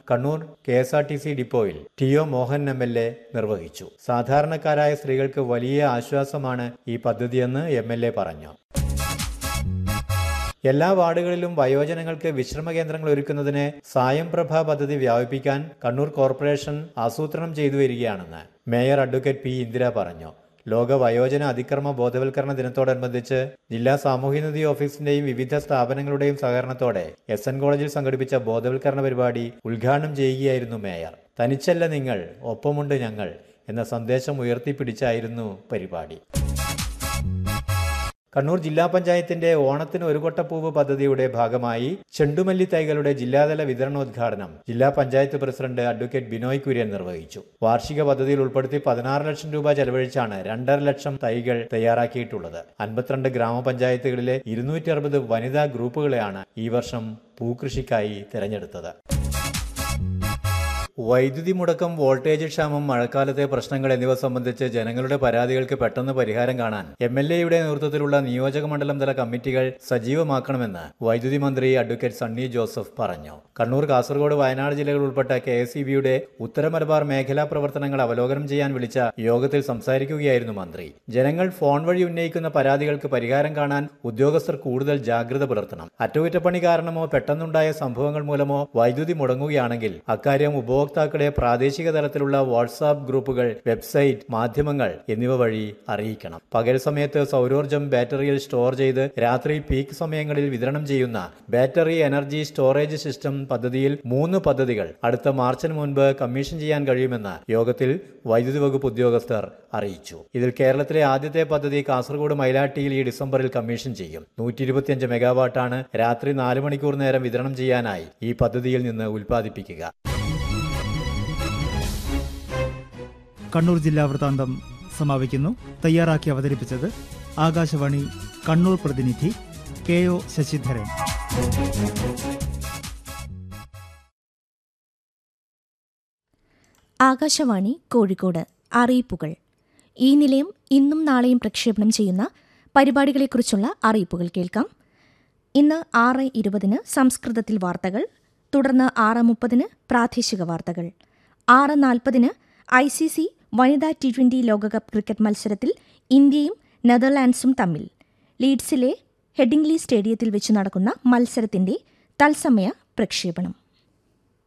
Kannur K S R T C ഡിപ്പോയിൽ T O Mohan M L A നിർവഹിച്ചു സാധാരണക്കാരായ സ്ത്രീകൾക്ക് വലിയ ആശ്വാസമാണ് ഈ പദ്ധതിയെന്ന് എം എൽ എ പറഞ്ഞു എല്ലാ വാർഡുകളിലും വയോജനങ്ങൾക്ക് വിശ്രമ കേന്ദ്രങ്ങൾ ഒരുക്കുന്നതിന് സായം പ്രഭ പദ്ധതി വ്യാപിപ്പിക്കാൻ കണ്ണൂർ കോർപ്പറേഷൻ ആസൂത്രണം ചെയ്തു വരികയാണെന്ന് മേയർ അഡ്വക്കേറ്റ് പി ഇന്ദിര പറഞ്ഞു ലോക വയോജന അതിക്രമ ബോധവൽക്കരണ ദിനത്തോടനുബന്ധിച്ച് ജില്ലാ സാമൂഹ്യനിധി ഓഫീസിന്റെയും വിവിധ സ്ഥാപനങ്ങളുടെയും സഹകരണത്തോടെ എസ് എൻ കോളേജിൽ സംഘടിപ്പിച്ച ബോധവൽക്കരണ പരിപാടി ഉദ്ഘാടനം ചെയ്യുകയായിരുന്നു മേയർ തനിച്ചല്ല നിങ്ങൾ ഒപ്പമുണ്ട് ഞങ്ങൾ എന്ന സന്ദേശം ഉയർത്തിപ്പിടിച്ചായിരുന്നു പരിപാടി കണ്ണൂർ ജില്ലാ പഞ്ചായത്തിന്റെ ഓണത്തിന് ഒരു കൊട്ടപ്പൂവ് പദ്ധതിയുടെ ഭാഗമായി ചെണ്ടുമല്ലി തൈകളുടെ ജില്ലാതല വിതരണോദ്ഘാടനം ജില്ലാ പഞ്ചായത്ത് പ്രസിഡന്റ് അഡ്വക്കേറ്റ് ബിനോയ് കുര്യൻ നിർവഹിച്ചു വാർഷിക പദ്ധതിയിൽ ഉൾപ്പെടുത്തി പതിനാറ് ലക്ഷം രൂപ ചെലവഴിച്ചാണ് രണ്ടര ലക്ഷം തൈകൾ തയ്യാറാക്കിയിട്ടുള്ളത് അൻപത്തിരണ്ട് ഗ്രാമപഞ്ചായത്തുകളിലെ ഇരുന്നൂറ്റി അറുപത് വനിതാ ഗ്രൂപ്പുകളെയാണ് ഈ വർഷം പൂക്കൃഷിക്കായി തിരഞ്ഞെടുത്തത് വൈദ്യുതി മുടക്കം വോൾട്ടേജ് ക്ഷാമം മഴക്കാലത്തെ പ്രശ്നങ്ങൾ എന്നിവ സംബന്ധിച്ച് ജനങ്ങളുടെ പരാതികൾക്ക് പെട്ടെന്ന് പരിഹാരം കാണാൻ എം എൽ എയുടെ നേതൃത്വത്തിലുള്ള നിയോജക മണ്ഡലം തല കമ്മിറ്റികൾ സജീവമാക്കണമെന്ന് വൈദ്യുതി മന്ത്രി അഡ്വക്കേറ്റ് സണ്ണി ജോസഫ് പറഞ്ഞു കണ്ണൂർ കാസർഗോഡ് വയനാട് ജില്ലകൾ ഉൾപ്പെട്ട കെ എസ് ഇ ബിയുടെ ഉത്തര മലബാർ മേഖലാ പ്രവർത്തനങ്ങൾ അവലോകനം ചെയ്യാൻ വിളിച്ച യോഗത്തിൽ സംസാരിക്കുകയായിരുന്നു മന്ത്രി ജനങ്ങൾ ഫോൺ വഴി ഉന്നയിക്കുന്ന പരാതികൾക്ക് പരിഹാരം കാണാൻ ഉദ്യോഗസ്ഥർ കൂടുതൽ ജാഗ്രത പുലർത്തണം അറ്റകുറ്റപ്പണി കാരണമോ പെട്ടെന്നുണ്ടായ സംഭവങ്ങൾ മൂലമോ വൈദ്യുതി മുടങ്ങുകയാണെങ്കിൽ അക്കാര്യം ഉപഭോക്താക്കളെ പ്രാദേശിക തലത്തിലുള്ള വാട്സാപ്പ് ഗ്രൂപ്പുകൾ വെബ്സൈറ്റ് മാധ്യമങ്ങൾ എന്നിവ വഴി അറിയിക്കണം പകൽ സമയത്ത് സൗരോർജ്ജം ബാറ്ററിയിൽ സ്റ്റോർ ചെയ്ത് രാത്രി പീക്ക് സമയങ്ങളിൽ വിതരണം ചെയ്യുന്ന ബാറ്ററി എനർജി സ്റ്റോറേജ് സിസ്റ്റം പദ്ധതിയിൽ മൂന്ന് പദ്ധതികൾ അടുത്ത മാർച്ചിന് മുൻപ് കമ്മീഷൻ ചെയ്യാൻ കഴിയുമെന്ന് യോഗത്തിൽ വൈദ്യുതി വകുപ്പ് ഉദ്യോഗസ്ഥർ അറിയിച്ചു ഇതിൽ കേരളത്തിലെ ആദ്യത്തെ പദ്ധതി കാസർഗോഡ് മൈലാട്ടിയിൽ ഈ ഡിസംബറിൽ കമ്മീഷൻ ചെയ്യും നൂറ്റി ഇരുപത്തിയഞ്ച് മെഗാവാട്ടാണ് രാത്രി നാല് മണിക്കൂർ നേരം വിതരണം ചെയ്യാനായി ഈ പദ്ധതിയിൽ നിന്ന് ഉൽപ്പാദിപ്പിക്കുക കണ്ണൂർ ജില്ലാ വൃത്താന്തം സമാപിക്കുന്നു തയ്യാറാക്കി അവതരിപ്പിച്ചത് ആകാശവാണി കണ്ണൂർ പ്രതിനിധി കെ ഒ ശശിധരൻ ആകാശവാണി കോഴിക്കോട് അറിയിപ്പുകൾ ഈ നിലയം ഇന്നും നാളെയും പ്രക്ഷേപണം ചെയ്യുന്ന പരിപാടികളെക്കുറിച്ചുള്ള അറിയിപ്പുകൾ കേൾക്കാം ഇന്ന് ആറ് ഇരുപതിന് സംസ്കൃതത്തിൽ വാർത്തകൾ തുടർന്ന് ആറ് മുപ്പതിന് പ്രാദേശിക വാർത്തകൾ ആറ് നാൽപ്പതിന് ഐ സി സി വനിതാ ടി ട്വന്റി ലോകകപ്പ് ക്രിക്കറ്റ് മത്സരത്തിൽ ഇന്ത്യയും നെതർലാൻഡ്സും തമ്മിൽ ലീഡ്സിലെ ഹെഡിംഗ്ലി സ്റ്റേഡിയത്തിൽ വെച്ച് നടക്കുന്ന മത്സരത്തിന്റെ തത്സമയ പ്രക്ഷേപണം